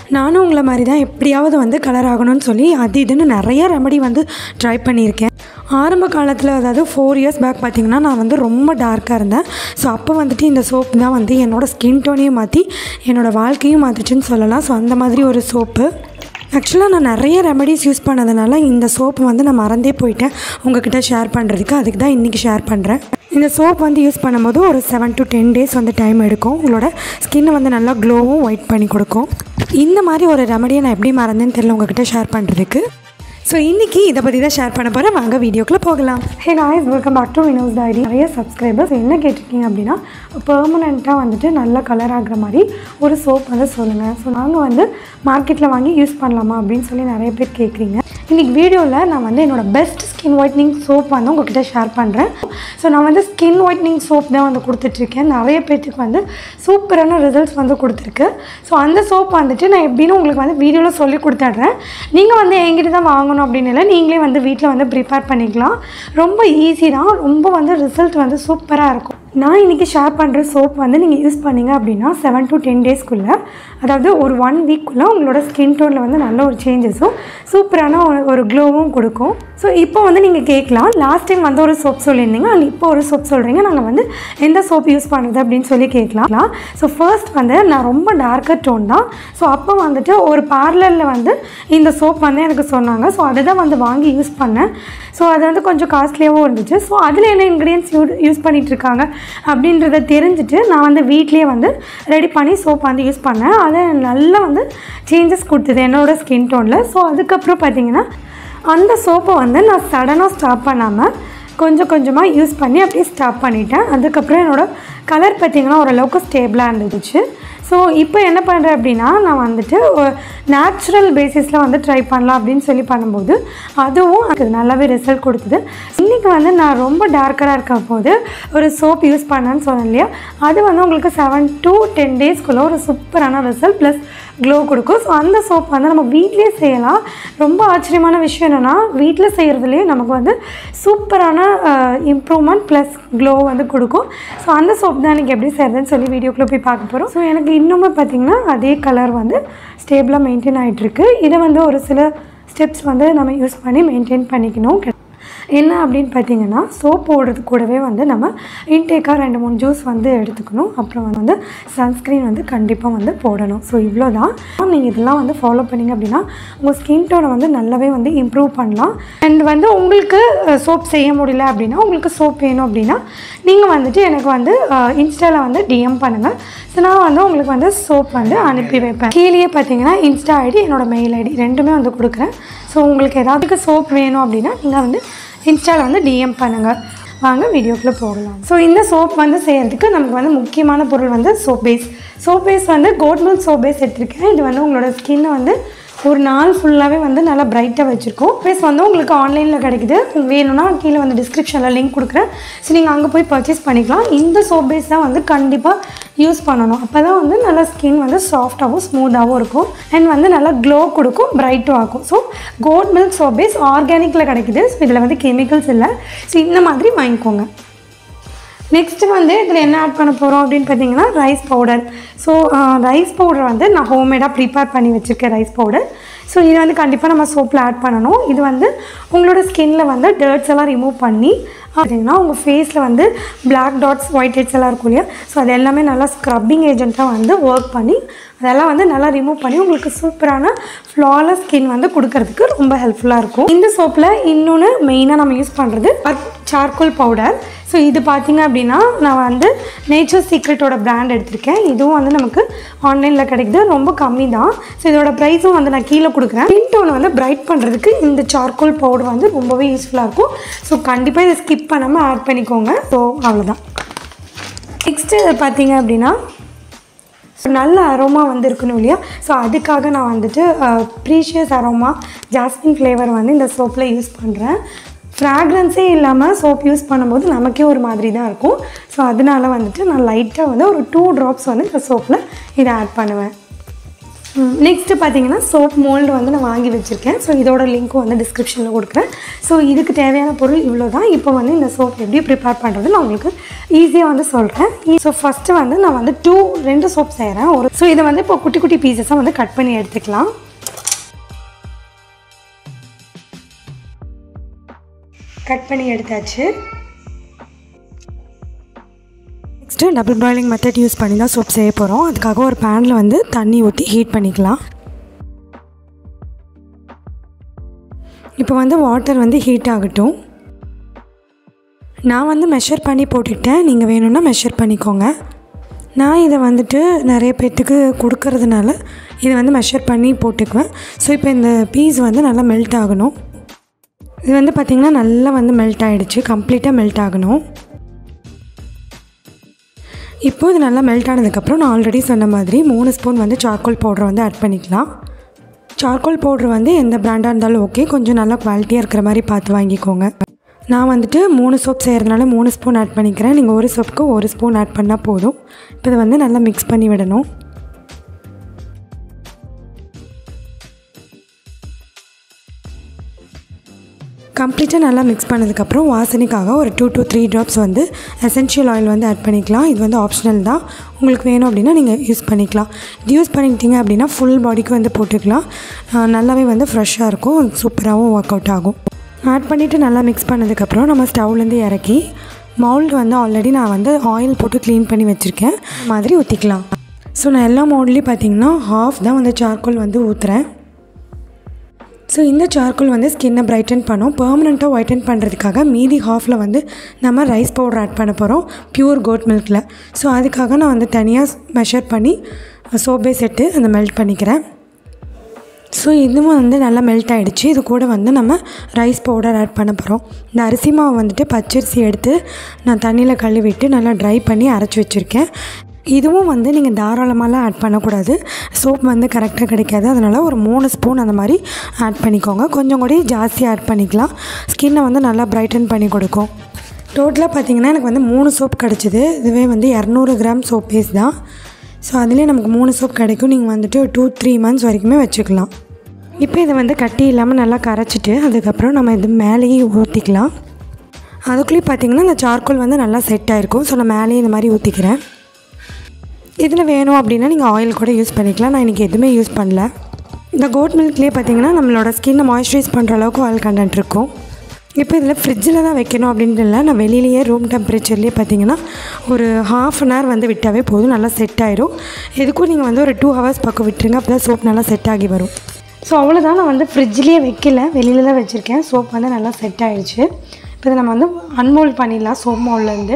நானும் உங்களை மாதிரி தான் எப்படியாவது வந்து கலர் ஆகணும்னு சொல்லி அது இதுன்னு நிறைய ரெமடி வந்து ட்ரை பண்ணியிருக்கேன் ஆரம்ப காலத்தில் அதாவது ஃபோர் இயர்ஸ் பேக் பார்த்திங்கன்னா நான் வந்து ரொம்ப டார்க்காக இருந்தேன் ஸோ அப்போ வந்துட்டு இந்த சோப் தான் வந்து என்னோடய ஸ்கின் டோனையும் மாற்றி என்னோடய வாழ்க்கையும் மாற்றிச்சுன்னு சொல்லலாம் ஸோ அந்த மாதிரி ஒரு சோப்பு ஆக்சுவலாக நான் நிறைய ரெமடிஸ் யூஸ் பண்ணதுனால இந்த சோப்பு வந்து நான் மறந்தே போயிட்டேன் உங்ககிட்ட ஷேர் பண்ணுறதுக்கு அதுக்கு தான் இன்றைக்கி ஷேர் பண்ணுறேன் இந்த சோப் வந்து யூஸ் பண்ணும்போது ஒரு செவன் டு டென் டேஸ் வந்து டைம் எடுக்கும் உங்களோட ஸ்கின்னை வந்து நல்லா க்ளோவும் ஒயிட் பண்ணி கொடுக்கும் இந்த மாதிரி ஒரு ரெமடியை நான் எப்படி மறந்தேன்னு தெரியல உங்ககிட்ட ஷேர் பண்ணுறதுக்கு ஸோ இன்றைக்கி இதை பற்றி தான் ஷேர் பண்ண போகிறேன் வாங்க வீடியோக்குள்ளே போகலாம் hey nice welcome back to Vino's diary நிறைய சப்ஸ்கிரைபர்ஸ் என்ன கேட்டிருக்கீங்க அப்படின்னா பெர்மனெண்ட்டாக வந்துட்டு நல்ல கலர் ஆகுற மாதிரி ஒரு சோப் வந்து சொல்லுங்கள் ஸோ நாங்கள் வந்து மார்க்கெட்டில் வாங்கி யூஸ் பண்ணலாமா அப்படின்னு சொல்லி நிறைய பேர் கேட்குறீங்க இன்றைக்கி வீடியோவில் நான் வந்து என்னோடய பெஸ்ட் ஸ்கின் ஒயிட்னிங் சோப் வந்து உங்ககிட்ட ஷேர் பண்ணுறேன் ஸோ நான் வந்து ஸ்கின் ஒயிட்னிங் சோப் தான் வந்து கொடுத்துட்ருக்கேன் நிறைய பேர்த்துக்கு வந்து சூப்பரான ரிசல்ட்ஸ் வந்து கொடுத்துருக்கு ஸோ அந்த சோப் வந்துட்டு நான் எப்படின்னு உங்களுக்கு வந்து வீடியோவில் சொல்லி கொடுத்துட்றேன் நீங்கள் வந்து என்கிட்ட தான் வாங்கணும் அப்படின்னு இல்லை நீங்களே வந்து வீட்டில் வந்து ப்ரிப்பேர் பண்ணிக்கலாம் ரொம்ப ஈஸி தான் ரொம்ப வந்து ரிசல்ட் வந்து சூப்பராக இருக்கும் நான் இன்றைக்கி ஷேர் பண்ணுற சோப் வந்து நீங்கள் யூஸ் பண்ணீங்க அப்படின்னா செவன் டு டென் டேஸ்க்குள்ளே அதாவது ஒரு ஒன் வீக்குள்ளே உங்களோட ஸ்கின் டோனில் வந்து நல்ல ஒரு சேஞ்சஸும் சூப்பரான ஒரு ஒரு க்ளோவும் கொடுக்கும் ஸோ இப்போ வந்து நீங்கள் கேட்கலாம் லாஸ்ட் டைம் வந்து ஒரு சோப் சொல்லியிருந்தீங்க அண்ட் இப்போ ஒரு சோப் சொல்கிறீங்க நாங்கள் வந்து எந்த சோப் யூஸ் பண்ணுறது அப்படின்னு சொல்லி கேட்கலாம் ஸோ ஃபர்ஸ்ட் வந்து நான் ரொம்ப டார்க்கர் டோன் தான் ஸோ அப்போ வந்துட்டு ஒரு பார்லரில் வந்து இந்த சோப் வந்து எனக்கு சொன்னாங்க ஸோ அதை தான் வந்து வாங்கி யூஸ் பண்ணேன் ஸோ அது வந்து கொஞ்சம் காஸ்ட்லியாகவும் இருந்துச்சு ஸோ அதில் என்ன இன்க்ரீடியன்ஸ் யூ யூஸ் பண்ணிகிட்டு இருக்காங்க அப்படின்றத தெரிஞ்சுட்டு நான் வந்து வீட்லேயே வந்து ரெடி பண்ணி சோப் வந்து யூஸ் பண்ணேன் அதை நல்லா வந்து சேஞ்சஸ் கொடுத்தது என்னோடய ஸ்கின் டோனில் ஸோ அதுக்கப்புறம் பார்த்தீங்கன்னா அந்த சோப்பை வந்து நான் சடனாக ஸ்டாப் பண்ணாமல் கொஞ்சம் கொஞ்சமாக யூஸ் பண்ணி அப்படியே ஸ்டாப் பண்ணிட்டேன் அதுக்கப்புறம் என்னோடய கலர் பார்த்திங்கன்னா ஓரளவுக்கு ஸ்டேபிளாக இருந்துச்சு ஸோ இப்போ என்ன பண்ணுறேன் அப்படின்னா நான் வந்துட்டு நேச்சுரல் பேசிஸில் வந்து ட்ரை பண்ணலாம் அப்படின்னு சொல்லி பண்ணும்போது அதுவும் எனக்கு நல்லாவே ரிசல்ட் கொடுத்தது இன்றைக்கி வந்து நான் ரொம்ப டார்க்கராக இருக்க போது ஒரு சோப் யூஸ் பண்ணேன்னு சொன்னேன் இல்லையா அது வந்து உங்களுக்கு செவன் டு டென் டேஸ்க்குள்ளே ஒரு சூப்பரான ரிசல்ட் ப்ளஸ் க்ளோ கொடுக்கும் ஸோ அந்த சோப் வந்து நம்ம வீட்லேயே செய்யலாம் ரொம்ப ஆச்சரியமான விஷயம் என்னென்னா வீட்டில் செய்கிறதுலேயே நமக்கு வந்து சூப்பரான இம்ப்ரூவ்மெண்ட் ப்ளஸ் க்ளோ வந்து கொடுக்கும் ஸோ அந்த சோப் தான் எனக்கு எப்படி செய்கிறதுன்னு சொல்லி வீடியோக்குள்ளே போய் பார்க்க போகிறோம் ஸோ எனக்கு இன்னுமே பார்த்திங்கன்னா அதே கலர் வந்து ஸ்டேபிளாக மெயின்டைன் ஆகிட்டுருக்கு இதை வந்து ஒரு சில ஸ்டெப்ஸ் வந்து நம்ம யூஸ் பண்ணி மெயின்டைன் பண்ணிக்கணும் என்ன அப்படின்னு பார்த்தீங்கன்னா சோப் போடுறது கூடவே வந்து நம்ம இன்டேக்காக ரெண்டு மூணு ஜூஸ் வந்து எடுத்துக்கணும் அப்புறம் வந்து சன்ஸ்க்ரீன் வந்து கண்டிப்பாக வந்து போடணும் ஸோ இவ்வளோ தான் நீங்கள் இதெல்லாம் வந்து ஃபாலோ பண்ணிங்க அப்படின்னா உங்கள் ஸ்கின் டோனை வந்து நல்லாவே வந்து இம்ப்ரூவ் பண்ணலாம் அண்ட் வந்து உங்களுக்கு சோப் செய்ய முடியல அப்படின்னா உங்களுக்கு சோப் வேணும் அப்படின்னா நீங்கள் வந்துட்டு எனக்கு வந்து இன்ஸ்டாவில் வந்து டிஎம் பண்ணுங்கள் ஸோ நான் வந்து உங்களுக்கு வந்து சோப் வந்து அனுப்பி வைப்பேன் கீழே பார்த்தீங்கன்னா இன்ஸ்டா ஐடி என்னோடய மெயில் ஐடி ரெண்டுமே வந்து கொடுக்குறேன் ஸோ உங்களுக்கு ஏதாவது சோப் வேணும் அப்படின்னா நீங்கள் வந்து இன்ஸ்டாவில் வந்து டிஎம் பண்ணுங்கள் வாங்க வீடியோக்குள்ளே போகலாம் ஸோ இந்த சோப் வந்து செய்கிறதுக்கு நமக்கு வந்து முக்கியமான பொருள் வந்து சோப் பேஸ் சோப் பேஸ் வந்து கோட் மில்க் சோப் பேஸ் எடுத்திருக்கேன் இது வந்து உங்களோட ஸ்கின்னை வந்து ஒரு நாள் ஃபுல்லாகவே வந்து நல்லா பிரைட்டாக வச்சுருக்கோம் பேஸ் வந்து உங்களுக்கு ஆன்லைனில் கிடைக்குது உங்களுக்கு வேணும்னா கீழே வந்து டிஸ்கிரிப்ஷனில் லிங்க் கொடுக்குறேன் ஸோ நீங்கள் அங்கே போய் பர்ச்சேஸ் பண்ணிக்கலாம் இந்த சோப் பேஸ் தான் வந்து கண்டிப்பாக யூஸ் பண்ணணும் அப்போ தான் வந்து நல்லா ஸ்கின் வந்து சாஃப்டாகவும் ஸ்மூத்தாகவும் இருக்கும் அண்ட் வந்து நல்லா க்ளோ கொடுக்கும் பிரைட்டும் ஆகும் so goat milk soap base ஆர்கானிக்கில் கிடைக்குது ஸோ இதில் வந்து கெமிக்கல்ஸ் இல்லை ஸோ இந்த மாதிரி வாங்கிக்கோங்க நெக்ஸ்ட்டு வந்து இதில் என்ன ஆட் பண்ண போகிறோம் அப்படின்னு பார்த்தீங்கன்னா rice powder so rice powder வந்து நான் ஹோம்மேடாக ப்ரிப்பேர் பண்ணி வச்சுருக்கேன் ரைஸ் பவுடர் ஸோ இது வந்து கண்டிப்பாக நம்ம சோப்பில் ஆட் பண்ணணும் இது வந்து உங்களோட ஸ்கின்ல வந்து டர்ட்ஸ் எல்லாம் ரிமூவ் பண்ணி பார்த்தீங்கன்னா உங்கள் ஃபேஸில் வந்து பிளாக் டாட்ஸ் ஒயிட் ஹெட்ஸ் எல்லாம் இருக்கும் இல்லையா ஸோ அது எல்லாமே நல்லா ஸ்க்ரப்பிங் ஏஜென்ட்டாக வந்து ஒர்க் பண்ணி அதெல்லாம் வந்து நல்லா ரிமூவ் பண்ணி உங்களுக்கு சூப்பரான ஃப்ளாலஸ் ஸ்கின் வந்து கொடுக்கறதுக்கு ரொம்ப ஹெல்ப்ஃபுல்லாக இருக்கும் இந்த சோப்பில் இன்னொன்று மெயினாக நம்ம யூஸ் பண்ணுறது சார்கோல் பவுடர் ஸோ இது பார்த்தீங்க அப்படின்னா நான் வந்து நேச்சர் சீக்ரெட்டோட பிராண்ட் எடுத்திருக்கேன் இதுவும் வந்து நமக்கு ஆன்லைனில் கிடைக்குது ரொம்ப கம்மி தான் ஸோ இதோட ப்ரைஸும் வந்து நான் கீழே கொடுக்குறேன் ஸ்கின் டோனை வந்து பிரைட் பண்ணுறதுக்கு இந்த சார்கோல் பவுடர் வந்து ரொம்பவே யூஸ்ஃபுல்லாக இருக்கும் ஸோ கண்டிப்பாக இதை ஸ்கிப் பண்ணாமல் ஆட் பண்ணிக்கோங்க ஸோ அவ்வளோதான் நெக்ஸ்ட்டு இதை பார்த்தீங்க அப்படின்னா நல்ல அரோமா வந்து இருக்கணும் இல்லையா ஸோ அதுக்காக நான் வந்துட்டு ப்ரீஷியஸ் அரோமா ஜாஸ்மின் ஃப்ளேவர் வந்து இந்த சோப்பில் யூஸ் பண்ணுறேன் ஃப்ராக்ரன்ஸே இல்லாமல் சோப் யூஸ் பண்ணும்போது நமக்கே ஒரு மாதிரி தான் இருக்கும் ஸோ அதனால வந்துட்டு நான் லைட்டாக வந்து ஒரு டூ ட்ராப்ஸ் வந்து இந்த சோப்பில் இதை ஆட் பண்ணுவேன் நெக்ஸ்ட்டு பார்த்தீங்கன்னா சோப் மோல்டு வந்து நான் வாங்கி வச்சுருக்கேன் ஸோ இதோட லிங்க்கும் வந்து டிஸ்கிரிப்ஷனில் கொடுக்குறேன் ஸோ இதுக்கு தேவையான பொருள் இவ்வளோ தான் இப்போ வந்து இந்த சோப் எப்படி ப்ரிப்பேர் பண்ணுறது நான் உங்களுக்கு ஈஸியாக வந்து சொல்கிறேன் ஸோ ஃபஸ்ட்டு வந்து நான் வந்து டூ ரெண்டு சோப் செய்கிறேன் ஒரு ஸோ இதை வந்து இப்போ குட்டி குட்டி பீசஸாக வந்து கட் பண்ணி எடுத்துக்கலாம் கட் பண்ணி எடுத்தாச்சு next double boiling method use பண்ணி தான் சோப் செய்ய போகிறோம் அதுக்காக ஒரு பேனில் வந்து தண்ணி ஊற்றி ஹீட் பண்ணிக்கலாம் இப்போ வந்து வாட்டர் வந்து ஹீட் ஆகட்டும் நான் வந்து மெஷர் பண்ணி போட்டுக்கிட்டேன் நீங்கள் வேணும்னா மெஷர் பண்ணிக்கோங்க நான் இதை வந்துட்டு நிறைய பேர்த்துக்கு கொடுக்கறதுனால இதை வந்து மெஷர் பண்ணி போட்டுக்குவேன் ஸோ இப்போ இந்த பீஸ் வந்து நல்லா மெல்ட் ஆகணும் இது வந்து பார்த்திங்கன்னா நல்லா வந்து மெல்ட் ஆகிடுச்சு கம்ப்ளீட்டாக மெல்ட் ஆகணும் இப்போ இது நல்லா மெல்ட் ஆனதுக்கப்புறம் நான் ஆல்ரெடி சொன்ன மாதிரி மூணு ஸ்பூன் வந்து சார்கோல் பவுடர் வந்து ஆட் பண்ணிக்கலாம் சார்கோல் பவுடர் வந்து எந்த பிராண்டாக இருந்தாலும் ஓகே கொஞ்சம் நல்லா குவாலிட்டியாக இருக்கிற மாதிரி பார்த்து வாங்கிக்கோங்க நான் வந்துட்டு மூணு சோப் செய்கிறதுனால மூணு ஸ்பூன் ஆட் பண்ணிக்கிறேன் நீங்கள் ஒரு சோப்புக்கு ஒரு ஸ்பூன் ஆட் பண்ணால் போதும் இப்போ இதை வந்து நல்லா மிக்ஸ் பண்ணி விடணும் கம்ப்ளீட்டாக நல்லா மிக்ஸ் பண்ணதுக்கப்புறம் வாசனைக்காக ஒரு டூ to த்ரீ ட்ராப்ஸ் வந்து எசென்ஷியல் ஆயில் வந்து ஆட் பண்ணிக்கலாம் இது வந்து ஆப்ஷனல் தான் உங்களுக்கு வேணும் அப்படின்னா நீங்கள் யூஸ் பண்ணிக்கலாம் இது யூஸ் பண்ணிக்கிட்டீங்க அப்படின்னா ஃபுல் பாடிக்கு வந்து போட்டுக்கலாம் ஆஹ் நல்லாவே வந்து ஃப்ரெஷ்ஷாக இருக்கும் சூப்பராகவும் ஒர்க் அவுட் ஆகும் ஆட் பண்ணிவிட்டு நல்லா மிக்ஸ் பண்ணதுக்கப்புறம் நம்ம ஸ்டவ்லேருந்து இறக்கி மவுல்டு வந்து ஆல்ரெடி நான் வந்து ஆயில் போட்டு க்ளீன் பண்ணி வச்சுருக்கேன் இந்த மாதிரி ஊற்றிக்கலாம் ஸோ நான் எல்லா மவுல்ட்லேயும் பார்த்தீங்கன்னா ஹாஃப் தான் வந்து சார்கோல் வந்து ஊற்றுறேன் ஸோ இந்த சார்கோல் வந்து ஸ்கின்னை பிரைட்டன் பண்ணும் பெர்மனெண்ட்டாக ஒயிட்டன் பண்ணுறதுக்காக மீதி ஹாஃபில் வந்து நம்ம ரைஸ் பவுடர் ஆட் பண்ண போகிறோம் பியூர் கோட் மில்கில் ஸோ அதுக்காக நான் வந்து தனியாக மெஷர் பண்ணி சோப்பே செட்டு அந்த மெல்ட் பண்ணிக்கிறேன் ஸோ இதுவும் வந்து நல்லா மெல்ட் ஆகிடுச்சு இது கூட வந்து நம்ம ரைஸ் பவுடர் ஆட் பண்ண போகிறோம் இந்த அரிசி மாவு வந்துட்டு பச்சரிசி எடுத்து நான் தண்ணியில் கழுவிட்டு நல்லா ட்ரை பண்ணி அரைச்சி வச்சுருக்கேன் இதுவும் வந்து நீங்கள் தாராளமாலாம் ஆட் பண்ணக்கூடாது சோப் வந்து கரெக்டாக கிடைக்காது அதனால் ஒரு மூணு ஸ்பூன் அந்த மாதிரி ஆட் பண்ணிக்கோங்க கொஞ்சம் கூட ஜாஸ்தி ஆட் பண்ணிக்கலாம் ஸ்கின்னை வந்து நல்லா பிரைட்டன் பண்ணி கொடுக்கும் டோட்டலாக பார்த்தீங்கன்னா எனக்கு வந்து மூணு சோப் கிடச்சிது இதுவே வந்து இரநூறு கிராம் சோப் பேஸ் தான் ஸோ அதுலேயே நமக்கு மூணு சோப் கிடைக்கும் நீங்கள் வந்துட்டு டூ த்ரீ மந்த்ஸ் வரைக்குமே வச்சுக்கலாம் இப்போ இதை வந்து கட்டி இல்லாமல் நல்லா கரைச்சிட்டு அதுக்கப்புறம் நம்ம இது மேலேயே ஊற்றிக்கலாம் அதுக்குள்ளேயே பார்த்தீங்கன்னா இந்த சார்கோல் வந்து நல்லா செட் ஆகிருக்கும் ஸோ நான் மேலேயே இந்த மாதிரி ஊற்றிக்கிறேன் இதில் வேணும் அப்படின்னா நீங்கள் ஆயில் கூட யூஸ் பண்ணிக்கலாம் நான் இன்றைக்கி எதுவுமே யூஸ் பண்ணல இந்த கோட் மில்க்லேயே பார்த்தீங்கன்னா நம்மளோட ஸ்கின்னை மாய்ஸ்சரைஸ் பண்ணுற அளவுக்கு ஆயில் கண்டென்ட் இருக்கும் இப்போ இதில் ஃப்ரிட்ஜில் தான் வைக்கணும் அப்படின்ட்டு இல்லை நான் வெளியிலேயே ரூம் டெம்பரேச்சர்லேயே பார்த்தீங்கன்னா ஒரு ஹாஃப் அன் ஹவர் வந்து விட்டாவே போதும் நல்லா செட் ஆயிரும் எதுக்கும் நீங்கள் வந்து ஒரு டூ ஹவர்ஸ் பக்கம் விட்டுருங்க அப்போ தான் சோப் நல்லா செட் ஆகி வரும் ஸோ அவ்வளோதான் நான் வந்து ஃப்ரிட்ஜ்லேயே வைக்கல வெளியில தான் வச்சுருக்கேன் சோப் வந்து நல்லா செட் ஆயிடுச்சு இப்போ இதை நம்ம வந்து அன்மோல்ட் பண்ணிடலாம் சோப் மோல்லேருந்து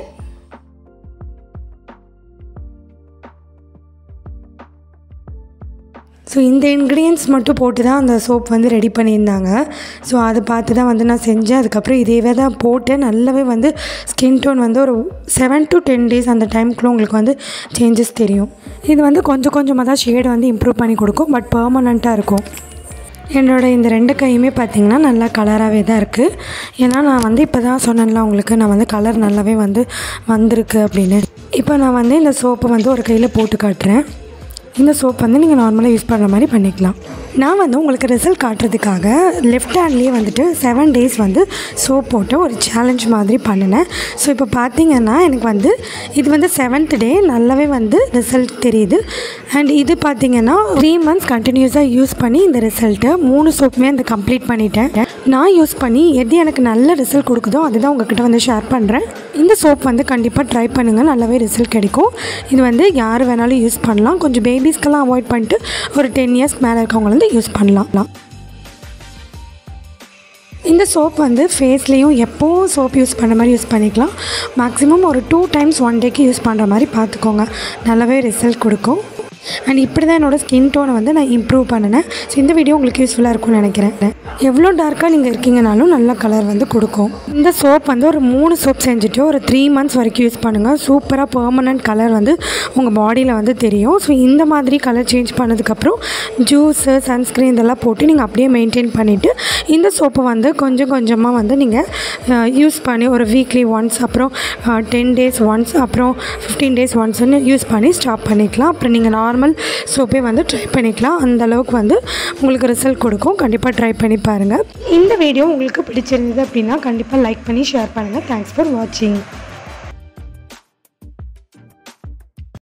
ஸோ இந்த இன்க்ரீடியன்ஸ் மட்டும் போட்டு தான் அந்த சோப் வந்து ரெடி பண்ணியிருந்தாங்க ஸோ அதை பார்த்து தான் வந்து நான் செஞ்சேன் அதுக்கப்புறம் இதேவே தான் போட்டேன் நல்லாவே வந்து ஸ்கின் டோன் வந்து ஒரு செவன் டு டென் டேஸ் அந்த டைமுக்குள்ளே உங்களுக்கு வந்து சேஞ்சஸ் தெரியும் இது வந்து கொஞ்சம் கொஞ்சமாக தான் ஷேடை வந்து இம்ப்ரூவ் பண்ணி கொடுக்கும் பட் பர்மனண்ட்டாக இருக்கும் என்னோட இந்த ரெண்டு கையுமே பார்த்திங்கன்னா நல்லா கலராகவே தான் இருக்குது ஏன்னா நான் வந்து இப்போ தான் சொன்னேன்ல உங்களுக்கு நான் வந்து கலர் நல்லாவே வந்து வந்திருக்கு அப்படின்னு இப்போ நான் வந்து இந்த சோப்பை வந்து ஒரு கையில் போட்டு காட்டுறேன் இந்த சோப் வந்து நீங்கள் நார்மலாக யூஸ் பண்ணுற மாதிரி பண்ணிக்கலாம் நான் வந்து உங்களுக்கு ரிசல்ட் காட்டுறதுக்காக லெஃப்ட் ஹேண்ட்லேயே வந்துட்டு செவன் டேஸ் வந்து சோப் போட்டு ஒரு சேலஞ்ச் மாதிரி பண்ணினேன் ஸோ இப்போ பார்த்தீங்கன்னா எனக்கு வந்து இது வந்து செவன்த் டே நல்லாவே வந்து ரிசல்ட் தெரியுது அண்ட் இது பார்த்தீங்கன்னா த்ரீ மந்த்ஸ் கண்டினியூஸாக யூஸ் பண்ணி இந்த ரிசல்ட்டை மூணு சோப்புமே அந்த கம்ப்ளீட் பண்ணிட்டேன் நான் யூஸ் பண்ணி எது எனக்கு நல்ல ரிசல்ட் கொடுக்குதோ அதுதான் உங்ககிட்ட வந்து ஷேர் பண்ணுறேன் இந்த சோப் வந்து கண்டிப்பாக ட்ரை பண்ணுங்கள் நல்லாவே ரிசல்ட் கிடைக்கும் இது வந்து யார் வேணாலும் யூஸ் பண்ணலாம் கொஞ்சம் பேபிஸ்க்கெல்லாம் அவாய்ட் பண்ணிட்டு ஒரு டென் இயர்ஸ் மேலே இருக்கவங்க வந்து யூஸ் பண்ணலாம் இந்த சோப் வந்து ஃபேஸ்லேயும் எப்போவும் சோப் யூஸ் பண்ணுற மாதிரி யூஸ் பண்ணிக்கலாம் மேக்ஸிமம் ஒரு டூ டைம்ஸ் ஒன் டேக்கு யூஸ் பண்ணுற மாதிரி பார்த்துக்கோங்க நல்லாவே ரிசல்ட் கொடுக்கும் அண்ட் இப்படி தான் என்னோடய ஸ்கின் டோனை வந்து நான் இம்ப்ரூவ் பண்ணினேன் ஸோ இந்த வீடியோ உங்களுக்கு யூஸ்ஃபுல்லாக இருக்கும்னு நினைக்கிறேன் எவ்வளோ டார்க்காக நீங்கள் இருக்கீங்கனாலும் நல்ல கலர் வந்து கொடுக்கும் இந்த சோப் வந்து ஒரு மூணு சோப் செஞ்சுட்டு ஒரு த்ரீ மந்த்ஸ் வரைக்கும் யூஸ் பண்ணுங்கள் சூப்பராக பெர்மனன்ட் கலர் வந்து உங்கள் பாடியில் வந்து தெரியும் ஸோ இந்த மாதிரி கலர் சேஞ்ச் பண்ணதுக்கப்புறம் ஜூஸு சன்ஸ்க்ரீன் இதெல்லாம் போட்டு நீங்கள் அப்படியே மெயின்டைன் பண்ணிவிட்டு இந்த சோப்பை வந்து கொஞ்சம் கொஞ்சமாக வந்து நீங்கள் யூஸ் பண்ணி ஒரு வீக்லி ஒன்ஸ் அப்புறம் டென் டேஸ் ஒன்ஸ் அப்புறம் ஃபிஃப்டீன் டேஸ் ஒன்ஸ்னு யூஸ் பண்ணி ஸ்டாப் பண்ணிக்கலாம் அப்புறம் நீங்கள் நார்மல் சோப்பே வந்து ட்ரை பண்ணிக்கலாம் அந்த அளவுக்கு வந்து உங்களுக்கு ரிசல்ட் கொடுக்கும் கண்டிப்பாக ட்ரை பண்ணி பாருங்கள் இந்த வீடியோ உங்களுக்கு பிடிச்சிருந்தது அப்படின்னா கண்டிப்பாக லைக் பண்ணி ஷேர் பண்ணுங்கள் தேங்க்ஸ் ஃபார் வாட்சிங்